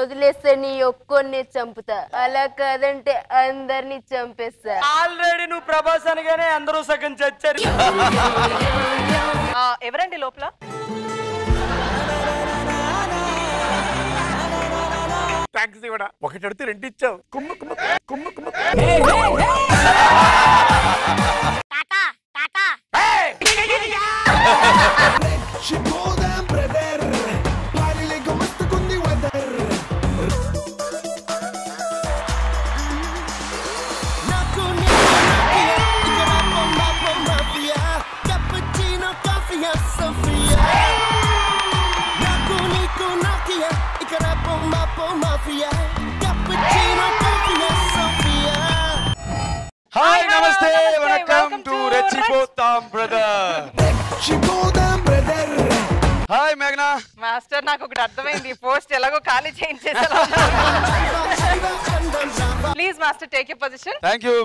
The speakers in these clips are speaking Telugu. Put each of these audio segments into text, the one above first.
వదిలేస్తే నీ ఒక్కొన్నే చంపుతా అలా కాదంటే అందరినీ చంపేస్తా ఆల్రెడీ నువ్వు ప్రభాస్ అనగానే అందరూ సగం చచ్చారు ఆ, ఎవరండి లోపల థ్యాంక్స్ ఇవ్వడా ఒకటి అడితే రెండు ఇచ్చావు కుమ్ము కుమ్ము కుమ్ము కుమ్ము Shimoda brother పారిలే గుమస్తుకుంది weather నాకు ఇక్కడ bomba bomba mafia cappuccino coffee Sofia నాకు నీకు నాకియా ఇక్కడ bomba bomba mafia cappuccino coffee Sofia hi నమస్తే నమస్తే, వెల్కమ్ welcome టు to రెచ్చిపోతాం బ్రదర్ Shimoda brother హాయ్ మేఘనా మాస్టర్ నాకు ఒకటి అర్థమైంది పోస్ట్ ఎలాగో ఖాళీ చేయించేసా please master take you position thank you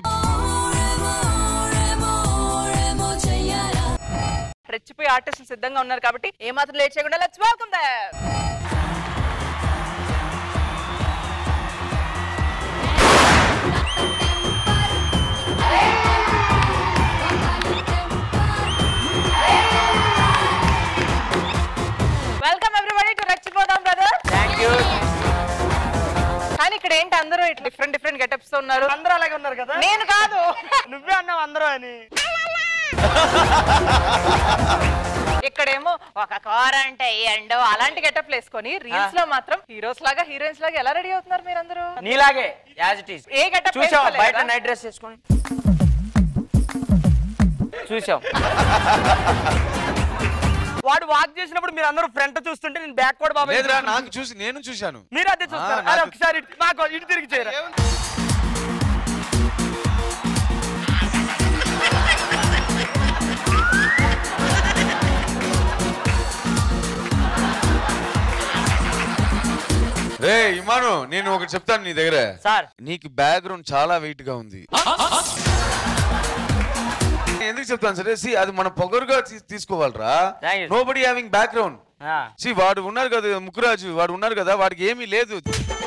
రెచ్చిపోయి ఆర్టిస్టులు సిద్ధంగా ఉన్నారు కాబట్టి ఏ మాత్రం లేట్ చేయకుండా let's welcome there welcome everybody to రెచ్చిపోదాం బ్రదర్ థ్యాంక్ యూ కానీ ఇక్కడ ఏంటి అందరూ ఇట్లా డిఫరెంట్ డిఫరెంట్ గెటప్స్ తో ఉన్నారు అందరూ అలాగే ఉన్నారు కదా నేను కాదు నువ్వే అన్నావు అందరూ అని ఇక్కడేమో ఒక కార్ అంటే ఎండో అలాంటి గెటప్ వేసుకొని రీల్స్ లో మాత్రం హీరోస్ లాగా హీరోయిన్స్ లాగా ఎలా రెడీ అవుతున్నారు మీరందరూ నీలాగే as it is a getup చూసావా బయట నైట్ డ్రెస్ వేసుకొని చూసాం వాడు వాక్ చేసినప్పుడు మీరు అందరూ ఫ్రంట్ చూస్తుంటే నేను బ్యాక్ కూడా బాబా లేదురా నాకు చూసి నేను చూశాను మీరు అదే చూస్తారు ఆ, అరే నాకు- ఒకసారి ఇటు- నాకు ఇటు తిరిగి చేయరా రే ఇమాను నేను ఒకటి చెప్తాను నీ దగ్గర సార్ నీకు బ్యాక్గ్రౌండ్ చాలా వెయిట్ గా ఉంది నేను ఎందుకు చెప్తాను సరే సి అది మన పొగరుగా తీ- తీసుకోవాలిరా Thank you. Nobody having background ఆ, సి వాడు ఉన్నారు కదా ముక్కురాజు వాడు ఉన్నారు కదా వాడికి ఏమీ లేదు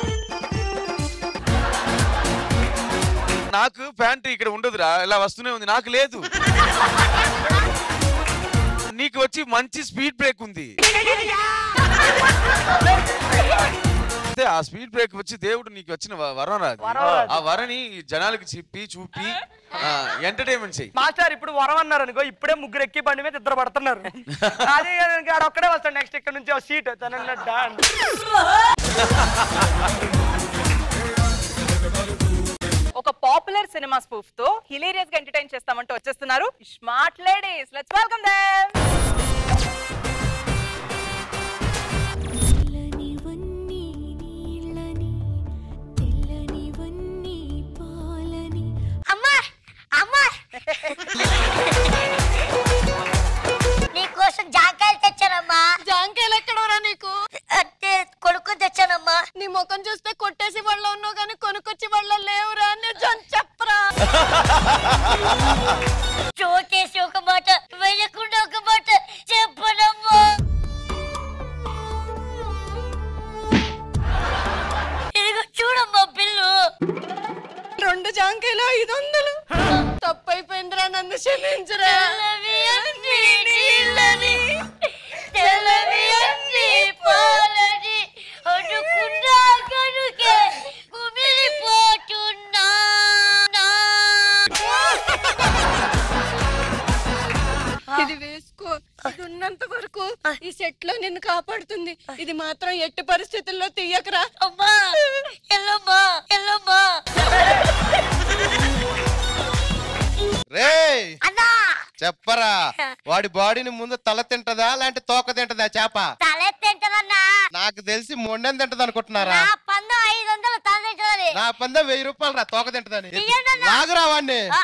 నాకు ప్యాంట్ ఇక్కడ ఉండదురా ఇలా వస్తూనే ఉంది నాకు లేదు నీకు వచ్చి మంచి స్పీడ్ బ్రేక్ ఉంది అయితే ఆ స్పీడ్ బ్రేక్ వచ్చి దేవుడు నీకు వచ్చిన వ- వరం రాదు ఆ వరని జనాలకి చెప్పి చూపి ఎంటర్టైన్మెంట్ చెయ్యి మాస్టర్ ఇప్పుడు వరం అన్నారు అనుకో ఇప్పుడే ముగ్గురు ఎక్కి బండి మీద ఇద్దరు పడుతున్నారు అదే ఆడ ఒక్కడే వస్తాడు నెక్స్ట్ ఇక్కడ నుంచి సీట్ తన డాన్ ఒక పాపులర్ సినిమా స్పూఫ్ తో హిలేరియస్ గా ఎంటర్టైన్ చేస్తామంటూ వచ్చేస్తున్నారు smart ladies let's welcome them తెల్లనివన్నీ నీళ్ళని తెల్లనివన్నీ పాలని అమ్మా అమ్మా నీకోసం జాంకాయలు తెచ్చానమ్మా జాంకాయలు ఎక్కడోరా నీకు అంటే కొడుకుని తెచ్చానమ్మా నీ ముఖం చూస్తే కొట్టేసి వాళ్ళ ఉన్నావు కానీ కొనుక్కొచ్చి వాళ్ళ లేవురా నిజం చెప్పరా చోకేసి ఒక మాట వేయకుండా ఒక మాట చెప్పనమ్మా ఇదిగో చూడమ్మా బిల్లు రెండు జాంకాయలు ఐదు వందలు తప్పైపోయిందిరా నన్ను క్షమించరా తెల్లవి అన్ని నీళ్ళని తెల్లవి అన్ని పాలని అడుకున్నా కనుకే కుమిలిపోతున్నా ఇది వేసుకో ఇది ఉన్నంత వరకు ఈ సెట్ లో నిన్ను కాపాడుతుంది ఇది మాత్రం ఎట్టి పరిస్థితుల్లో తీయకరా అమ్మా ఎల్లమ్మా ఎల్లమ్మా రే అన్నా చెప్పరా వాడి బాడీని ముందు తల తింటదా లేదంటే తోక తింటదా చేప తలెత్తేంటదన్నా నాకు తెలిసి మొండెం తింటది అనుకుంటున్నారా నా పందు ఐదు వందలు తలెత్తదని నా పందెం వెయ్యి రూపాయలు రా తోక తింటదని తీయండి అన్న. లాగురా వాడిని ఆ.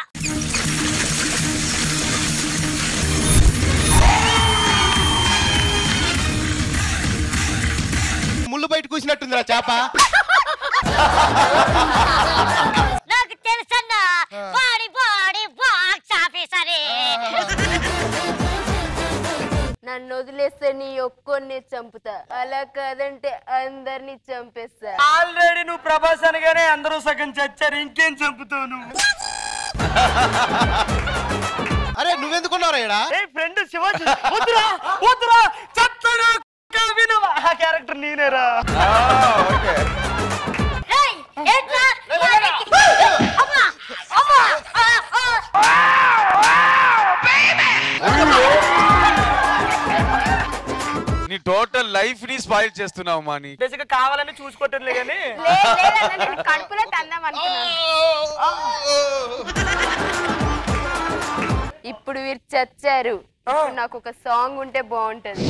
ముళ్ళు బయట కూసినట్టుందిరా చేప నాకు తెలుసన్నా బాడీ బాడీ బాక్స్ ఆఫీసరే నా నన్ను వదిలేస్తే నీ ఒక్కొన్నే చంపుతా అలా కాదంటే అందరినీ చంపేస్తా ఆల్రెడీ నువ్వు ప్రభాస్ అనగానే అందరూ సగం చచ్చారు ఇంకేం చంపుతావు నువ్వు అరే నువ్వెందుకున్నారా ఇక్కడ ఏ ఫ్రెండ్ శివాజీ వద్దురా వద్దురా చెప్తాను వినవా ఆ క్యారెక్టర్ నేనేరా రేయ్, ఏంట్రా? అమ్మా, అమ్మా, ఆ, ఆ. నీ టోటల్ లైఫ్ ని స్పాయిల్ చేస్తున్నావు మా నీ బేసిక్ కావాలని చూసుకోవట్లే కానీ లేదు, లేదన్నా, నేను కడుపులో తందాం అనుకున్నాను ఇప్పుడు వీరు చచ్చారు ఇప్పుడు నాకు ఒక సాంగ్ ఉంటే బాగుంటది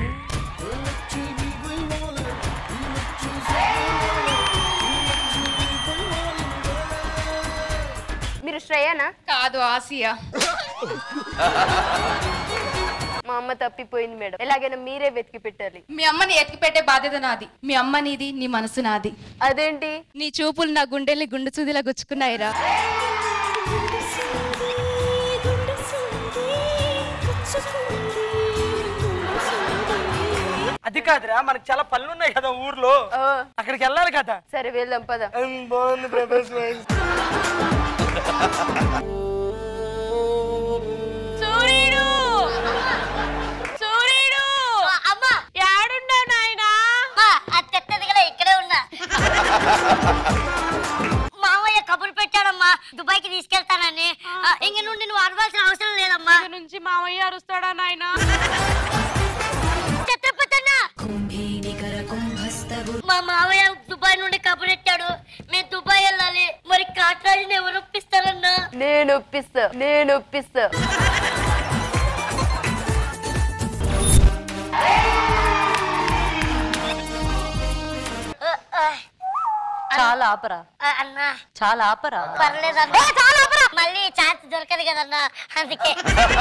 మీరు శ్రేయనా కాదు ఆసియా మా అమ్మ తప్పిపోయింది మేడం ఎలాగైనా మీరే వెతికి పెట్టాలి మీ అమ్మని ఎత్తికి పెట్టే బాధ్యత నాది మీ అమ్మ నీది నీ మనసు నాది అదేంటి నీ చూపులు నా గుండెల్ని గుండు సూదిలా గుచ్చుకున్నాయిరా అది కాదురా మనకి చాలా పనులు ఉన్నాయి కదా ఊర్లో ఓ, అక్కడికి వెళ్ళాలి కదా సరే వెళ్దాం పద బాగుంది ప్రభాస్ వాయిస్ సూర్యుడు సూర్యుడు ఆ, అమ్మా యాడున్నావు నాయనా అమ్మా, అది తెత్తది కదా ఇక్కడే ఉన్నా మామయ్య కబురు పెట్టాడమ్మా దుబాయ్ కి తీసుకెళ్తానని ఆ, ఇంక నుండి నువ్వు అరవాల్సిన అవసరం లేదమ్మా నుంచి మామయ్య అరుస్తాడా నాయనా ఛత్రపతన్న మా మామయ్య దుబాయ్ నుండి కబురెట్టాడు మేము దుబాయ్ వెళ్ళాలి మరి కాట్రాజుని ఎవరు ఒప్పిస్తారన్నా నేను ఒప్పిస్తా నేను ఒప్పిస్తా ఆ, ఆ, చాలా ఆపరా ఆ, అన్నా చాలా ఆపరా పర్లేదన్నా చాలా ఆపరా. మళ్ళీ ఛాన్స్ దొరకదు కదన్నా అందుకే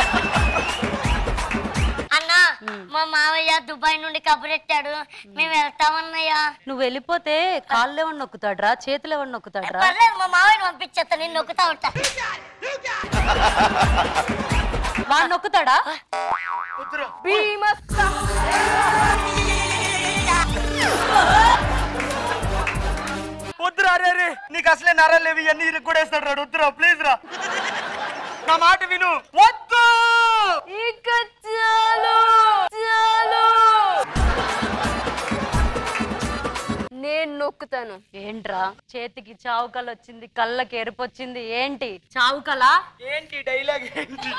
అన్నా మా మామయ్య దుబాయ్ నుండి కబురెట్టాడు మేము వెళ్తామన్నయ్యా నువ్వు వెళ్ళిపోతే కాళ్ళు ఎవరు నొక్కుతాడ్రా చేతులు ఎవరు నొక్కుతాడ్రా పర్లేదు మా మామయ్యని పంపించేస్తా నేను నొక్కుతా ఉంటా వాడు నొక్కుతాడా భీమస్త వద్దురా రే రే నీకు అసలే నరాలు లేవి ఇవన్నీ ఇరుక్కు కూడా వేస్తాడు రాడు వద్దురా ప్లీజ్ రా నా మాట విను వద్దు ఇక చాలు చాలు నేను నొక్కుతాను ఏంట్రా చేతికి చావు కళ వచ్చింది కళ్ళకి ఎరుపు వచ్చింది ఏంటి చావు కళ ఏంటి డైలాగ్ ఏంటి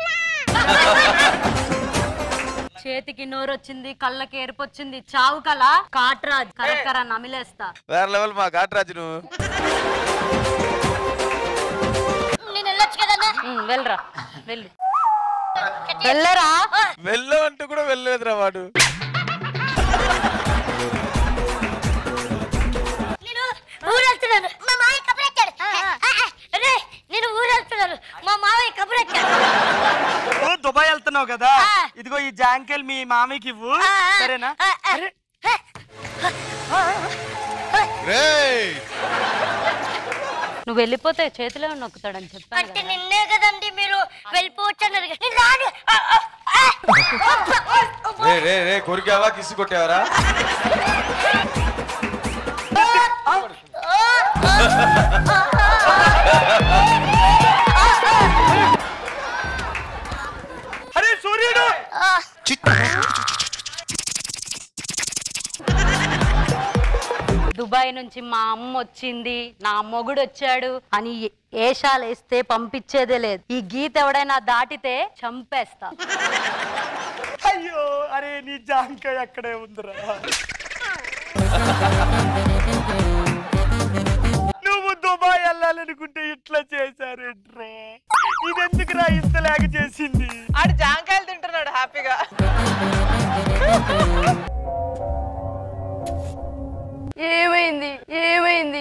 చేతికి నోరు వచ్చింది కళ్ళకి ఎరుపు వచ్చింది చావు కళ కాట్రాజ్ కరకర నమిలేస్తా వేరే లెవెల్ మా కాటరాజు నువ్వు నేను వెళ్ళొచ్చు కదన్నా ఉమ్, వెళ్ళరా వెళ్ళు వెళ్ళరా వెళ్ళమంటూ కూడా వెళ్ళలేదురా వాడు నేను ఊరెళ్తున్నాను మా మామయ్య కబురెట్టాడు రే నేను ఊరెళ్తున్నాను మా మామయ్య కబురెట్టాడు ఓ దుబాయ్ వెళ్తున్నావు కదా ఆ. ఇదిగో ఈ జాంకెల్ మీ మామయ్యకి ఇవ్వు ఆ, ఆ, సరేనా ఆ, ఆ. అరే, రేయ్ నువ్వు వెళ్ళిపోతే చేతిలో ఎవరు నొక్కుతాడని చెప్పాను అంటే కదా. నిన్నే కదండి మీరు వెళ్ళిపోవచ్చు అన్నారు కదా. నేను రాను ఆ, ఆ, ఆ. రే రే రే కొరికావా కిసి కొట్టావరా అరే సూర్యుడు దుబాయ్ నుంచి మా అమ్మ వచ్చింది నా మొగుడు వచ్చాడు అని ఏషాలు వేస్తే పంపించేదే లేదు ఈ గీత ఎవడైనా దాటితే చంపేస్తా అయ్యో అరే నీ జాంకాయ అక్కడే ఉందిరా నువ్వు దుబాయ్ వెళ్ళాలనుకుంటే ఇట్లా చేశారేంట్రా ఇదెందుకురా ఇంతలాగ చేసింది ఆడు జాంకాయలు తింటున్నాడు హ్యాపీగా ఏమైంది ఏమైంది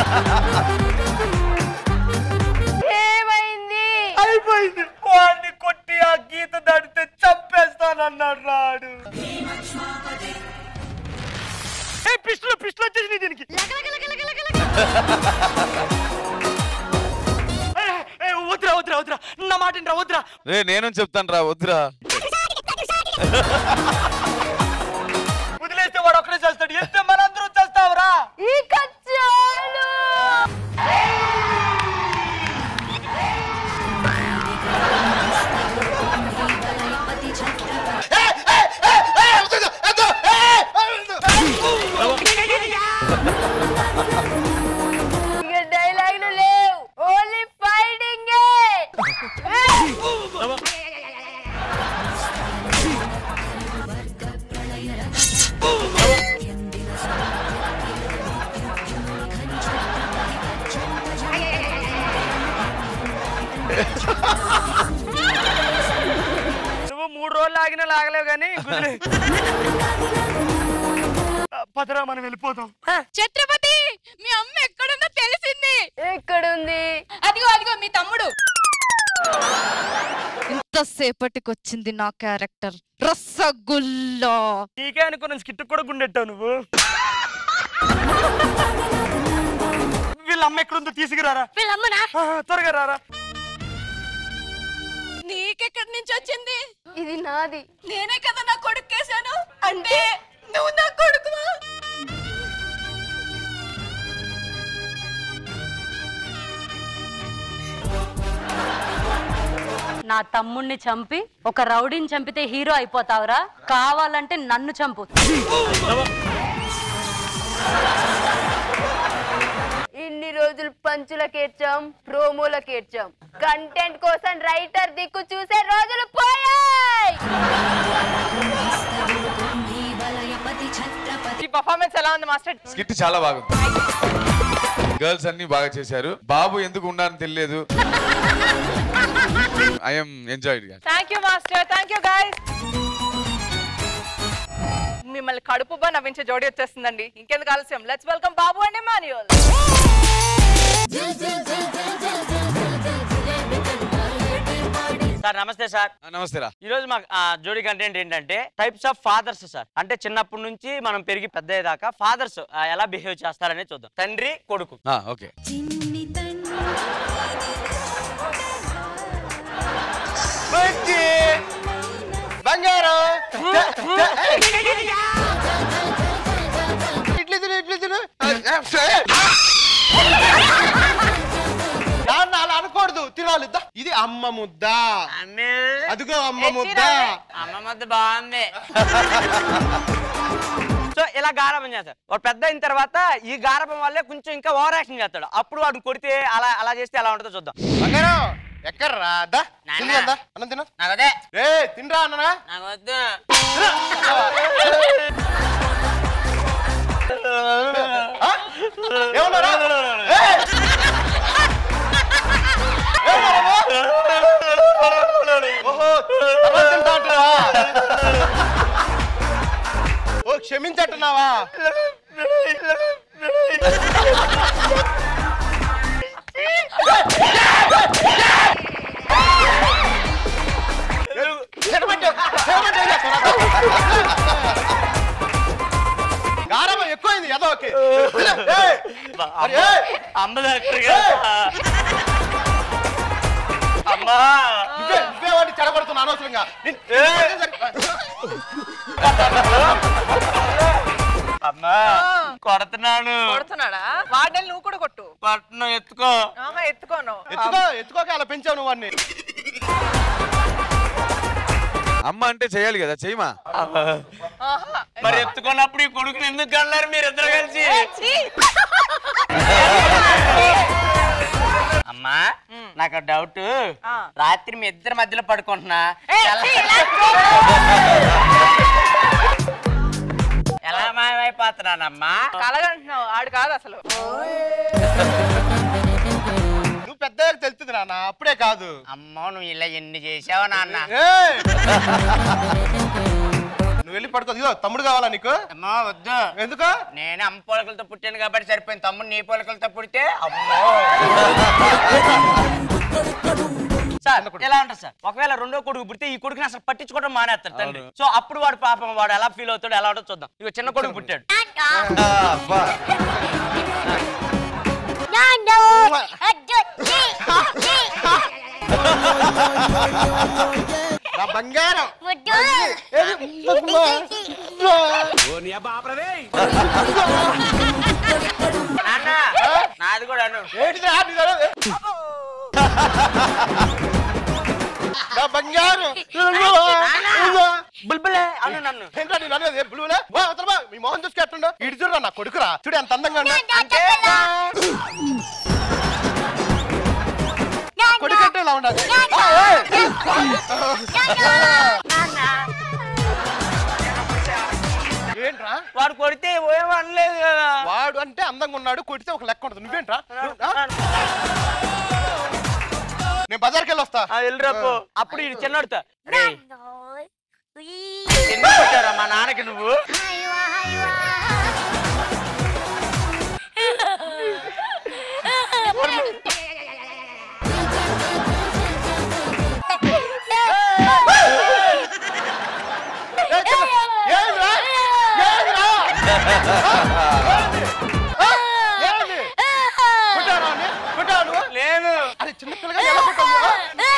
ఏమైంది అయిపోయింది వాడిని కొట్టి ఆ గీత దాటితే చంపేస్తానన్నాడు రాడు ఏ పిస్టులు పిస్టులు వచ్చేసి దీనికి ఏ, ఏ, వద్దురా వద్దురా వద్దురా నా మాట వినరా, వద్దురా రే నేను చెప్తాను రా వద్దురా వదిలేస్తే వాడు ఒక్కడే చేస్తాడు ఎంత మనందరం చేస్తావురా ఇక చాలు ఇక డైలాగులు లేవు ఓన్లీ ఫైటింగ్ నువ్వు మూడు రోజులు ఆగినా లాగలేవు కానీ కుదిరే పదరా మనం వెళ్ళిపోతాం ఛత్రపతి మీ అమ్మ ఎక్కడుందో తెలిసింది ఎక్కడుంది అదిగో అదిగో మీ తమ్ముడు ఇంతసేపటికి వచ్చింది నా క్యారెక్టర్ రసగుల్లా నీకే అనుకున్న స్కిట్ కూడా గుండెట్టావు నువ్వు వీళ్ళ అమ్మ ఎక్కడుందో తీసుకురారా వీళ్ళమ్మనా ఆ, త్వరగా రారా నీకెక్కడి నుంచి వచ్చింది ఇది నాది నేనే కదా నా కొడుకు కేసాను అంటే నువ్వు నా కొడుకువా నా తమ్ముణ్ణి చంపి ఒక రౌడీని చంపితే హీరో అయిపోతావురా కావాలంటే నన్ను చంపు ఇన్ని రోజులు పంచులకేర్చాం ప్రోమోలకేర్చాం కంటెంట్ కోసం రైటర్ దిక్కు చూసే రోజులు పోయాయి ఈ పర్ఫార్మెన్స్ ఎలా ఉంది మాస్టర్ స్కిట్ చాలా బాగుంది గర్ల్స్ అన్ని బాగా చేశారు బాబు ఎందుకు ఉన్నారని తెలియలేదు I'm enjoyed thank you master thank you guys మిమ్మల్ని కడుపుబ్బా నవ్వించే జోడి వచ్చేస్తుందండి ఇంకెందుకు ఆలస్యం let's welcome Babu and Manuel sir నమస్తే సార్ నమస్తే రా ఈ రోజు మా ఆ, జోడీ కంటెంట్ ఏంటంటే టైప్స్ ఆఫ్ ఫాదర్స్ సార్ అంటే చిన్నప్పటి నుంచి మనం పెరిగి పెద్ద అయ్యేదాకా ఫాదర్స్ ఎలా బిహేవ్ చేస్తారనే చూద్దాం తండ్రి కొడుకు ఓకే బంగారం ఇడ్లీ తిను ఇడ్లీ తిను నాన్న అలా అనకూడదు తినాలి దా. ఇది అమ్మ ముద్ద అదిగో అమ్మ ముద్ద అమ్మ మధ్య బాగుంది సో ఇలా గారభం చేస్తాడు వాడు పెద్ద అయిన తర్వాత ఈ గారభం వల్లే కొంచెం ఇంకా ఓవర్ యాక్షన్ చేస్తాడు అప్పుడు వాడిని కొడితే అలా అలా చేస్తే ఎలా ఉంటుందో చూద్దాం బంగారం ఎక్కర్రా దా నాన్న. తిని కదా అన్నం తిను నాకదే ఏ తినరా అన్ననా నాకు వద్దు ఆ? ఏమన్నారా ఏయ్! ఏమన్నారా నువ్వు? ఓహో తర్వాత తింటా అంటున్నావా? ఓ క్షమించట్టున్నావా తినమంటే- తినమంటే ఏం చేస్తావు? గారవం ఎక్కువైంది ఏదో ఓకే అమ్మ దగ్గర అమ్మా నువ్వే నువ్వే వాడిని చెడగొడుతున్నా అనవసరంగా నిన్- అమ్మా కొడుతున్నాను కొడుతున్నాడా వాడిని నువ్వు కూడా కొట్టు పట్నం ఎత్తుకో ఆహా ఎత్తుకోను ఎత్తుకో ఎత్తుకోక అలా పెంచావు నువ్వు వాడిని అమ్మ అంటే చేయాలి కదా చేయమా ఆహా. మరి ఎత్తుకున్నప్పుడు ఈ కొడుకుని ఎందుకు కన్నారు మీరు ఇద్దరు కలిసి ఛీ! అమ్మా నాకు డౌట్ ఆ. రాత్రి మీ ఇద్దరి మధ్యలో పడుకుంటున్నా ఏ, ఎలా- ఛీ, ఇలా ఎలా మాయమైపోతున్నానమ్మా కలగంటున్నావు ఆడు కాదు అసలు నువ్వు పెద్దగా తెలుస్తుంది నాన్న అప్పుడే కాదు అమ్మో నువ్వు ఇలా ఎన్ని చేసావా నాన్న ఏయ్! నువ్వు వెళ్ళి పడుకో ఇదిగో తమ్ముడు కావాలా నీకు అమ్మో వద్దు ఎందుకు నేను అమ్మ పోలకలతో పుట్టాను కాబట్టి సరిపోయింది తమ్ముడు నీ పోలకలతో పుడితే అమ్మో సార్ ఎలా ఉంటుంది సార్ ఒకవేళ రెండో కొడుకు పుడితే ఈ కొడుకుని అసలు పట్టించుకోవడం మానేస్తాడు తండ్రి సో అప్పుడు వాడు పాపం వాడు ఎలా ఫీల్ అవుతాడు ఎలా ఉంటుందో చూద్దాం ఇక చిన్న కొడుకు పుట్టాడు అబ్బా నా బంగారం ముద్దు ఏది? అమ్మా. నాన్న నాది కూడా అను ఏంటిది ఆ నీది అదే? నా బంగారం బుల్బులే అను నన్ను ఏంటో నేను అనేది బ్లూలే వా, అవతల వా. మీ మొహం చూసుకు ఎట్లుండో ఇటు చూడరా నా కొడుకురా చూడు ఎంత అందంగా ఉన్నా అంటే కొడుకు అంటే ఇలా ఉండాలి ఏంట్రా వాడు కొడితే ఏమో అనలేదు కదా వాడు అంటే అందంగా ఉన్నాడు కొడితే ఒక లెక్క ఉంటుంది నువ్వేంట్రా నువ్వు- ఆ? నేను బజార్కి వెళ్ళి వస్తా ఆ, వెళ్ళిరా పో అప్పుడు ఇది చిన్నడుతా ఎందుకు కొట్టారా మా నాన్నకి నువ్వు ఏయ్, చెప్పు. ఏందిరా? ఏందిరా? ఆ? ఏంది? కొట్టావా వాడిని? కొట్టావా నువ్వు? లేదు అరే చిన్న పిల్లగా ఎలా కొట్టావు నువ్వు?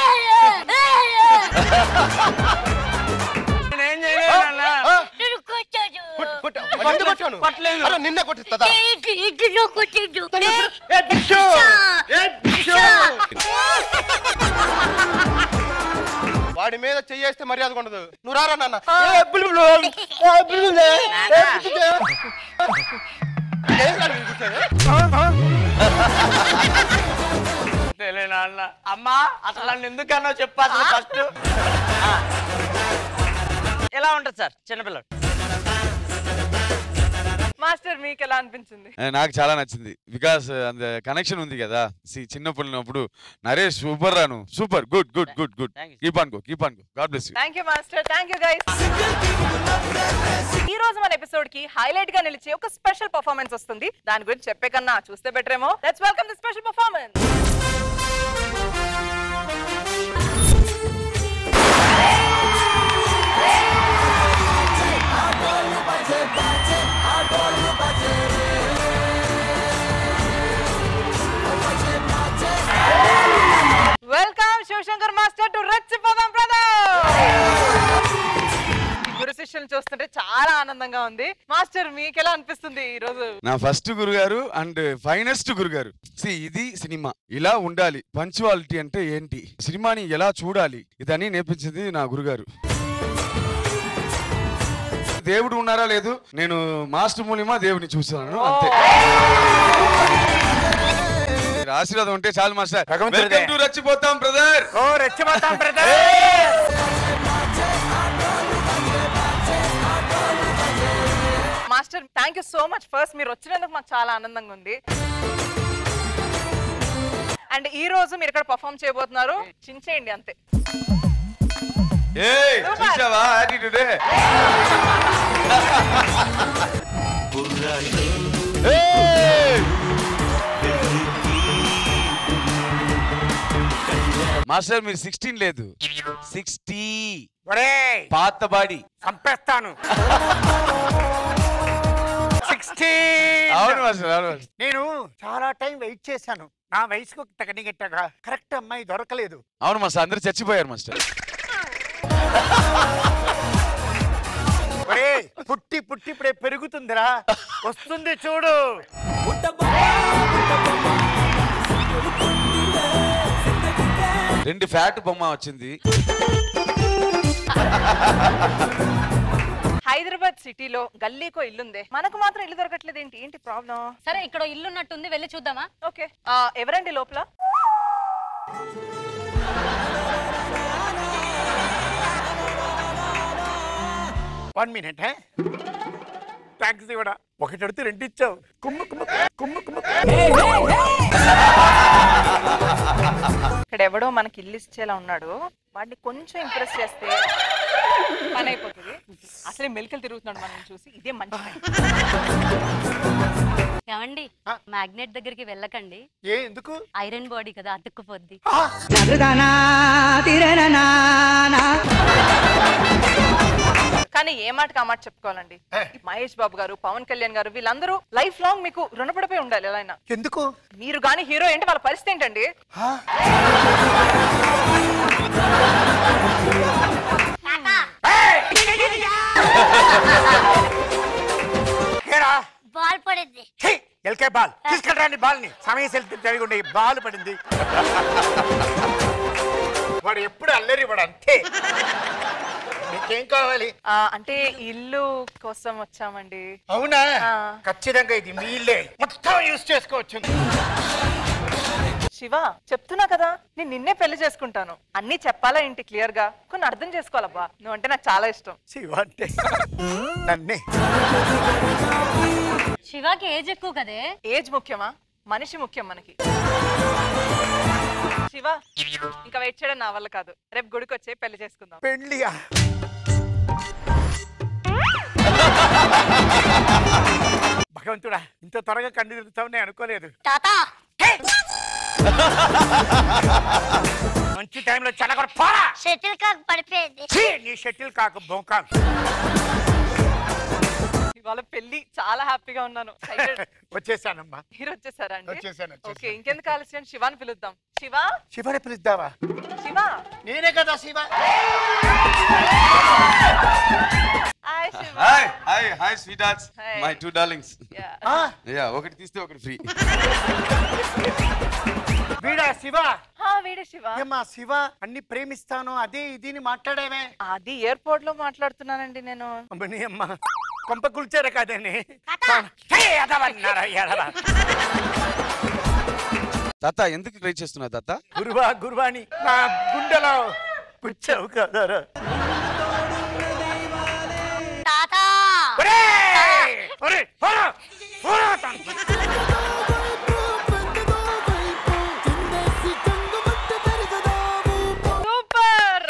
నేనేం చేయలేదు నాన్న ఆ? నేను కొట్టాను కొట్టు, కొట్టు. మరి ఎందుకు కొట్టావు నువ్వు? కొట్టలేదు. అరే నిన్నే కొట్టిస్తుందా ఇంటి ఇంటిలో కొట్టిండు ఏ బిక్షు! ఏ బిక్షు! వాడి మీద చెయ్యేస్తే మర్యాద ఉండదు నువ్వు రారా నాన్న ఏ బులు బులు. ఏ బులు బులు. ఏ బిక్షు. ఏంట్రా నువ్వు కూర్చోది? తెలియ నాన్న అమ్మా అసలు నన్ను ఎందుకన్నా చెప్పు అసలు ఫస్ట్ ఎలా ఉంటుంది సార్ చిన్నపిల్లడు మాస్టర్ మీకు ఎలా అనిపించింది ఆ, నాకు చాలా నచ్చింది బికాస్ అంత కనెక్షన్ ఉంది కదా సి చిన్నప్పుడు ఉన్నప్పుడు నరేష్ సూపర్ రాను super good good good good Thank you. Keep on go keep on go God bless you thank you master thank you guys ఈ రోజు మన ఎపిసోడ్ కి హైలైట్ గా నిలిచే ఒక స్పెషల్ పర్ఫార్మెన్స్ వస్తుంది దాని గురించి చెప్పే కన్నా చూస్తే బెటర్ ఏమో let's welcome the special performance welcome Shivashankar master to రెచ్చిపోదాం బ్రదర్ గురు శిష్యులు చూస్తుంటే చాలా ఆనందంగా ఉంది మాస్టర్ మీకు ఎలా అనిపిస్తుంది ఈ రోజు నా ఫస్ట్ గురుగారు అండ్ ఫైనెస్ట్ గురుగారు సి ఇది సినిమా ఇలా ఉండాలి పంచువాలిటీ అంటే ఏంటి సినిమాని ఎలా చూడాలి ఇదని నేర్పించింది నా గురుగారు దేవుడు ఉన్నారా లేదు నేను మాస్టర్ మూలియమా దేవుడిని చూస్తున్నాను అంతే మీరు ఆశీర్వాదం ఉంటే చాలు మాస్టర్ భగవంతుడిదే. వెల్కమ్ టు రచ్చిపోతాం బ్రదర్ ఓ రెచ్చిపోతాం brother master thank you so much first మీరు వచ్చినందుకు మాకు చాలా ఆనందంగా ఉంది అండ్ ఈ రోజు మీరు ఇక్కడ పర్ఫామ్ చేయబోతున్నారు చించేయండి అంతే ఏయ్ చూసావా యాటిట్యూడ్ మాస్టర్ మీరు సిక్స్టీన్ లేదు సిక్స్టీ ఒరేయ్ పాత బాడీ చంపేస్తాను సిక్స్టీ అవును మాస్టర్ అవును మాస్టర్. నేను చాలా టైం వెయిట్ చేశాను నా వయసుకు తగని గట్టగా కరెక్ట్ అమ్మాయి దొరకలేదు అవును మాస్టర్ అందరు చచ్చిపోయారు మాస్టర్ ఒరే పుట్టి పుట్టి ఇప్పుడే పెరుగుతుందిరా వస్తుంది చూడు రెండు ఫ్యాట్ బొమ్మ వచ్చింది హైదరాబాద్ సిటీలో గల్లీకో ఇల్లుందే మనకు మాత్రం ఇల్లు దొరకట్లేదు ఏంటి ఏంటి ప్రాబ్లం సరే ఇక్కడ ఇల్లు ఉన్నట్టుంది వెళ్ళి చూద్దామా ఓకే ఎవరండి లోపల వన్ మినిట్ థ్యాంక్స్ ఇవ్వడా ఒకటి అడితే రెండు ఇచ్చావు కుమ్ము కుమ్ము కుమ్ము కుమ్ము ఇక్కడ ఎవడో మనకి ఇల్లు ఇచ్చేలా ఉన్నాడు వాడిని కొంచెం ఇంప్రెస్ చేస్తే పని అయిపోతుంది అసలే మెలికలు తిరుగుతున్నాడు మనం చూసి ఇదే మంచి time. ఏమండి మ్యాగ్నెట్ దగ్గరికి వెళ్ళకండి ఏ ఎందుకు ఐరన్ బాడీ కదా అతుక్కుపోద్ది కానీ ఏ మాటకి ఆ మాట చెప్పుకోవాలండి మహేష్ బాబు గారు పవన్ కళ్యాణ్ గారు వీళ్ళందరూ లైఫ్ లాంగ్ మీకు రుణపడిపోయి ఉండాలి ఎలా అయినా ఎందుకు మీరు కానీ హీరో ఏంటి వాళ్ళ పరిస్థితి ఏంటండి ఏరా బాల్ పడింది ఎల్కే బాల్ తీసుకెళ్ళరాని బాల్ ని సమయం సెల్తే జరిగి ఉండే బాల్ పడింది వాడు ఎప్పుడు అల్లరి వాడు అంతే నీకేం కావాలి ఆ, అంటే ఇల్లు కోసం వచ్చామండి అవునా ఆ. ఖచ్చితంగా ఇది మీ ఇల్లే మొత్తం యూజ్ చేసుకోవచ్చు శివ చెప్తున్నా కదా నేను నిన్నే పెళ్లి చేసుకుంటాను అన్ని చెప్పాలా ఏంటి క్లియర్ గా కొన్ని అర్థం చేసుకోవాలబ్బా నువ్వు అంటే నాకు చాలా ఇష్టం శివ అంటే నన్నే శివాకి ఏజ్ ఎక్కువ కదే ఏజ్ ముఖ్యమా మనిషి ముఖ్యం మనకి శివ ఇంకా వెయిట్ చేయడం నా వల్ల కాదు రేపు గుడికి వచ్చే పెళ్లి చేసుకుందాం పెళ్ళియా భగవంతుడా ఇంత త్వరగా కండు తిరుగుతావని అనుకోలేదు తాత మంచి టైంలో చాలా కూడా పోరా షటిల్ కాక్ పడిపోయింది ఛీ, నీ షటిల్ కాకు బొంకా ఇవాళ పెళ్లి చాలా హ్యాపీగా ఉన్నాను Excited. వచ్చేసానమ్మా మీరు వచ్చేసారా అండి వచ్చేసాను, వచ్చేసాను. ఓకే ఇంకెందుకు ఆలస్యం శివాని పిలుద్దాం శివ శివని పిలుద్దావా శివ నేనే కదా Shiva hi Shiva hi hi hi sweethearts Hi. My two darlings Yeah. Yeah ఒకటి తీస్తే ఒకటి ఫ్రీ వీడా శివ హా, వీడే శివ ఏమ్మా శివ అన్ని ప్రేమిస్తాను అదే ఇదిని మాట్లాడేవే అది ఎయిర్పోర్ట్ లో మాట్లాడుతున్నానండి నేను అమ్మని అమ్మ కొంప కూల్చారు కదండి హే, ఎదవన్నారా, ఎదవ. తాత ఎందుకు ట్రై చేస్తున్నావు తాత గురువా గురువాని నా గుండెలో కూర్చావు కదరా తాత ఒరేయ్! ఒరేయ్, పోరా, పోరా తండ్రి. సూపర్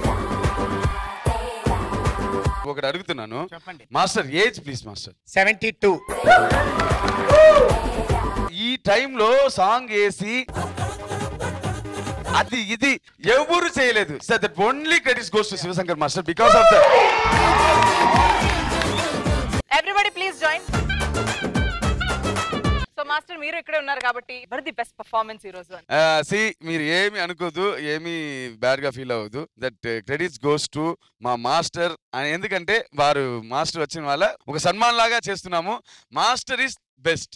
ఒకటి అడుగుతున్నాను చెప్పండి. Master age please master seventy two ఈ టైంలో సాంగ్ వేసి అది ఇది ఎవరు చేయలేదు sir that only credits goes to Shivashankar master because of the everybody please join so master మీరు ఇక్కడే ఉన్నారు కాబట్టి ఎవరిది బెస్ట్ పర్ఫార్మెన్స్ ఈ రోజు అని సి మీరు ఏమి అనుకోదు ఏమి బ్యాడ్ గా ఫీల్ అవ్వదు దట్ క్రెడిట్స్ గోస్ టు మా మాస్టర్ అని ఎందుకంటే వారు మాస్టర్ వచ్చిన వాళ్ళ ఒక సన్మాన్ లాగా చేస్తున్నాము master is best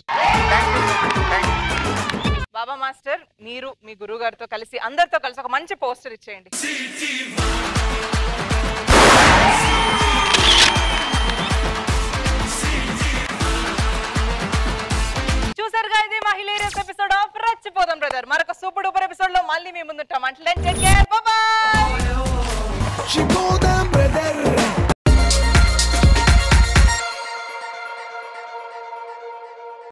Baba master మీరు మీ గురువు గారితో కలిసి అందరితో కలిసి ఒక మంచి పోస్టర్ ఇచ్చేయండి చూసారుగా ఇది మా హిలేరియస్ ఎపిసోడ్ ఆఫ్ రచ్చిపోదాం బ్రదర్ మరొక సూపర్ డూపర్ ఎపిసోడ్ లో మళ్ళీ మీ ముందుంటాం అంటే బాయ్ She goes